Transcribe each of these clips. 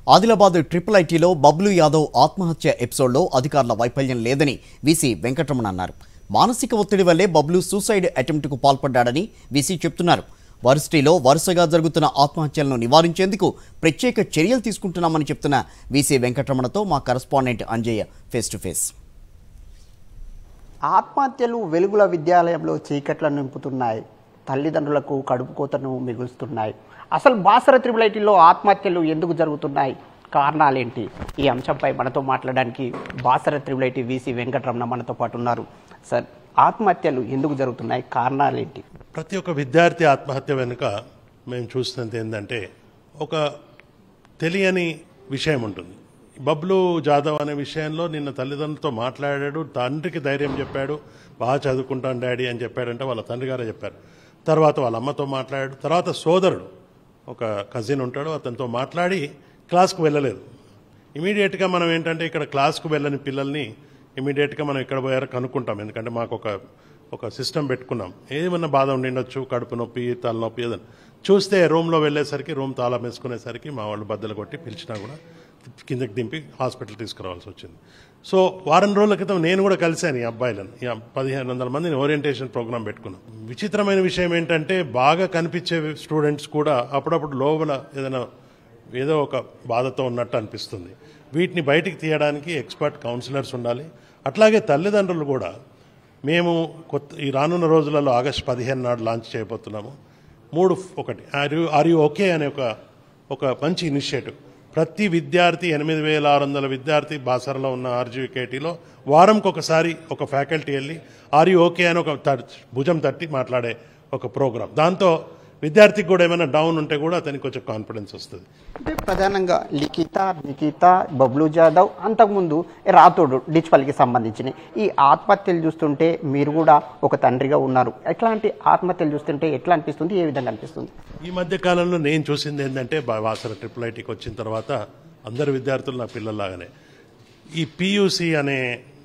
Adilabad triple ఐటీలో బబ్లు యాదవ్ ఆత్మహత్య ఎపిసోడ్లో అధికారుల వైఫల్యం లేదని వీసీ వెంకటరమణ అన్నారు మానసిక ఒత్తిడి వల్లే బబ్లు సూసైడ్ అటెంప్ట్కు పాల్పడ్డాడని వీసీ చెప్తున్నారు వర్సిటీలో వరుసగా జరుగుతున్న ఆత్మహత్యలను నివారించేందుకు ప్రత్యేక చర్యలు తీసుకుంటున్నామని చెప్తున్న వీసీ వెంకటరమణతో మా correspondent Anjaiah face to face ఆత్మహత్యలు వెలుగుల విద్యాలయంలో చీకట్లను నింపుతున్నాయి తల్లిదండ్రులకు కడుపు కోతను మిగులుస్తున్నాయి అసలు బాసర త్రిబులైటీలో ఆత్మహత్యలు ఎందుకు జరుగుతున్నాయి కారణాలేంటి ఈ అంశంపై మనతో మాట్లాడడానికి బాసర త్రిబులైటీ వీసీ వెంకటరమణ మనతో పాటు ఉన్నారు సార్ ఆత్మహత్యలు ఎందుకు జరుగుతున్నాయి కారణాలేంటి ప్రతి ఒక్క విద్యార్థి ఆత్మహత్య వెనుక మేము చూస్తున్నది ఏంటంటే ఒక తెలియని విషయం ఉంటుంది బబ్లు జాదవ్ అనే విషయంలో నిన్న తల్లిదండ్రులతో మాట్లాడాడు తండ్రికి ధైర్యం చెప్పాడు బాగా చదువుకుంటాను డాడీ అని చెప్పాడంటే వాళ్ళ తండ్రి గారే చెప్పారు తర్వాత వాళ్ళ అమ్మతో మాట్లాడాడు తర్వాత సోదరుడు ఒక కజిన్ ఉంటాడు అతనితో మాట్లాడి క్లాస్కు వెళ్ళలేదు ఇమీడియట్గా మనం ఏంటంటే ఇక్కడ క్లాస్కు వెళ్ళని పిల్లల్ని ఇమీడియట్గా మనం ఎక్కడ పోయారో కనుక్కుంటాం ఎందుకంటే మాకు ఒక ఒక సిస్టమ్ పెట్టుకున్నాం ఏమన్నా బాధ ఉండిండొచ్చు కడుపు నొప్పి తలనొప్పి ఏదైనా చూస్తే రూమ్లో వెళ్ళేసరికి రూమ్ తాళం వేసుకునేసరికి మా వాళ్ళు బద్దలు కొట్టి పిలిచినా కూడా కిందకి దింపి హాస్పిటల్ తీసుకురావాల్సి వచ్చింది సో వారం రోజుల క్రితం నేను కూడా కలిశాను ఈ అబ్బాయిలను ఈ పదిహేను వందల మందిని ఓరియంటేషన్ ప్రోగ్రామ్ పెట్టుకున్నాం విచిత్రమైన విషయం ఏంటంటే బాగా కనిపించే స్టూడెంట్స్ కూడా అప్పుడప్పుడు లోపల ఏదైనా ఏదో ఒక బాధతో ఉన్నట్టు అనిపిస్తుంది వీటిని బయటికి తీయడానికి ఎక్స్పర్ట్ కౌన్సిలర్స్ ఉండాలి అట్లాగే తల్లిదండ్రులు కూడా మేము కొత్త ఈ రానున్న రోజులలో ఆగస్ట్ పదిహేను నాడు లాంచ్ చేయబోతున్నాము మూడు ఒకటి are you are you okay అనే ఒక ఒక మంచి ఇనిషియేటివ్ ప్రతి విద్యార్థి ఎనిమిది వేల ఆరు వందల విద్యార్థి బాసరలో ఉన్న ఆర్జీకేటీలో వారంకి ఒకసారి ఒక ఫ్యాకల్టీ వెళ్ళి ఆర్ యూ ఓకే అని ఒక త- భుజం తట్టి మాట్లాడే ఒక ప్రోగ్రామ్ దాంతో విద్యార్థికి కూడా ఏమైనా డౌన్ ఉంటే కూడా అతనికి కొంచెం కాన్ఫిడెన్స్ వస్తుంది అంటే ప్రధానంగా లిఖిత నిఖిత బబ్లు జాదవ్ అంతకుముందు రాతోడు డిచ్పల్లికి సంబంధించిన ఈ ఆత్మహత్యలు చూస్తుంటే మీరు కూడా ఒక తండ్రిగా ఉన్నారు ఎట్లాంటి ఆత్మహత్యలు చూస్తుంటే ఎట్లా అనిపిస్తుంది ఏ విధంగా అనిపిస్తుంది ఈ మధ్య కాలంలో నేను చూసింది ఏంటంటే బా- వాసర ట్రిపుల్ ఐటీకి వచ్చిన తర్వాత అందరు విద్యార్థులు నా పిల్లల్లాగానే ఈ పియూసి అనే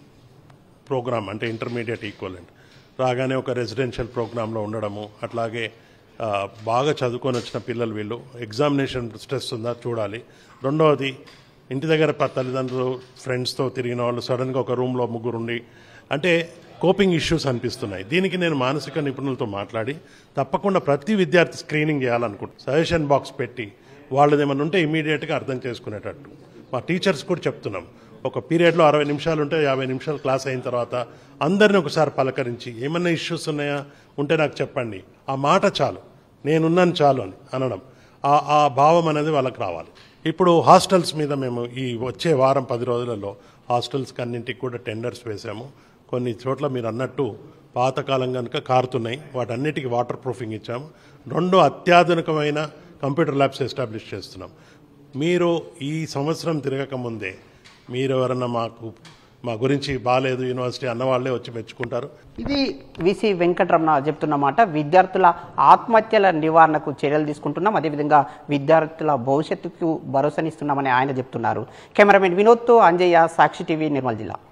ప్రోగ్రామ్ అంటే ఇంటర్మీడియట్ ఈక్వలెంట్ రాగానే ఒక రెసిడెన్షియల్ ప్రోగ్రాంలో ఉండడము అట్లాగే ఆ, బాగా చదువుకొని వచ్చిన పిల్లలు వీళ్ళు ఎగ్జామినేషన్ స్ట్రెస్ ఉందా చూడాలి రెండవది ఇంటి దగ్గర ప- తల్లిదండ్రులు ఫ్రెండ్స్తో తిరిగిన వాళ్ళు సడన్గా ఒక రూమ్లో ముగ్గురు ఉండి అంటే కోపింగ్ ఇష్యూస్ అనిపిస్తున్నాయి దీనికి నేను మానసిక నిపుణులతో మాట్లాడి తప్పకుండా ప్రతి విద్యార్థి స్క్రీనింగ్ చేయాలనుకుంటున్నాను సజెషన్ బాక్స్ పెట్టి వాళ్ళది ఏమైనా ఉంటే ఇమీడియట్గా అర్థం చేసుకునేటట్టు మా టీచర్స్ కూడా చెప్తున్నాం ఒక పీరియడ్లో అరవై నిమిషాలు ఉంటే యాభై నిమిషాలు క్లాస్ అయిన తర్వాత అందరిని ఒకసారి పలకరించి ఏమన్నా ఇష్యూస్ ఉన్నాయా ఉంటే నాకు చెప్పండి ఆ మాట చాలు నేనున్నాను చాలు అని అనడం ఆ ఆ భావం అనేది వాళ్ళకి రావాలి ఇప్పుడు హాస్టల్స్ మీద మేము ఈ వచ్చే వారం పది రోజులలో హాస్టల్స్కి అన్నింటికి కూడా టెండర్స్ వేసాము కొన్ని చోట్ల మీరు అన్నట్టు పాతకాలం కనుక కారుతున్నాయి వాటన్నిటికీ వాటర్ ప్రూఫింగ్ ఇచ్చాము రెండు అత్యాధునికమైన కంప్యూటర్ ల్యాబ్స్ ఎస్టాబ్లిష్ చేస్తున్నాం మీరు ఈ సంవత్సరం తిరగక ముందే మీరు ఎవరన్నా మాకు మా గురించి బాగాలేదు యూనివర్సిటీ అన్నవాళ్లే వచ్చి మెచ్చుకుంటారు ఇది విసి వెంకటరమణ చెప్తున్న మాట విద్యార్థుల ఆత్మహత్యల నివారణకు చర్యలు తీసుకుంటున్నాం అదేవిధంగా విద్యార్థుల భవిష్యత్తుకు భరోసానిస్తున్నామని ఆయన చెప్తున్నారు కెమెరామెన్ వినోద్తో అంజయ్య సాక్షి టీవీ నిర్మల్ జిల్లా